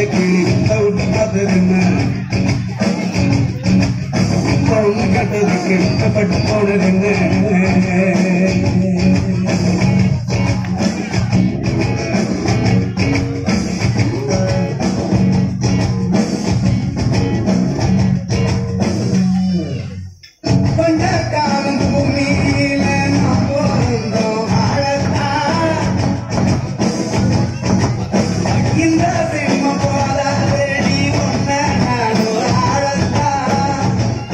பச்சை கிளி விட்டு பார்த்ததுன்னு பொண்ணு கட்டதுக்கு இஷ்டப்பட்டு போனதுன்னு கொஞ்ச காலம் பூமியில நாம் பிறந்தோம் வாழத்தான். இந்த சிம்ம போதாதடி ஒன்ன நானும் வாழத்தான்.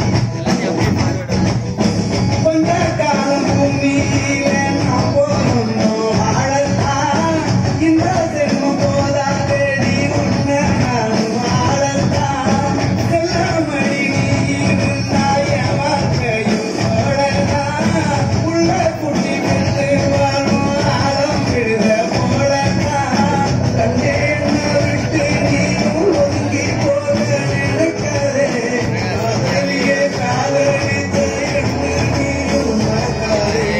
கொஞ்ச காலம் பூமியில நாம் பிறந்தோம் வாழத்தான். இந்த சிம்ம போதாதடி ஒன்ன நானும் வாழத்தான். செல்லமடி நீ இருந்தாய் என் வாழ்க்கையும் போடத்தான். உள்ள குட்டி பிள்ளை வாழும் ஆழம் விழுத போடத்தான். கண்ணே என்னை விட்டு நீயும் ஒதுங்கி போக நினைக்காதே. காதலியே காதலித்த என்னை நீயும் மறக்காதே.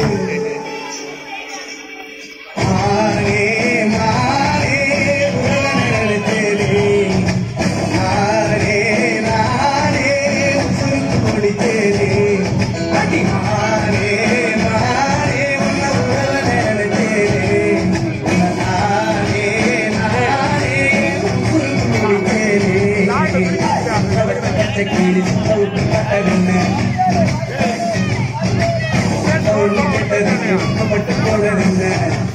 மானே மானே உலகத்தேனே நானே நானே உசுருக்கு கொடித்தேனே அடி மானே மானே உன்னை உடல நினைத்தேனே நானே நானே உசுருக்கு கொடித்தேனே பச்சை கிளி சவுட்டு கட்டதுன்னு சவுண்டு கெட்டதுக்கு பட்டு போனதுன்னு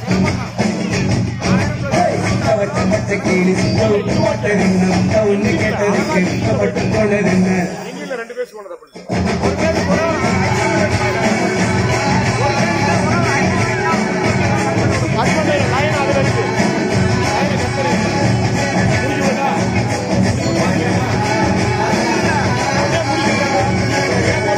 வச்ச பச்சை கிளி சவுட்டு போட்டதுன்னு சவுண்டு கெட்டதுக்கு பட்டு போனதுன்னு நீங்க ரெண்டு பேர் போனதை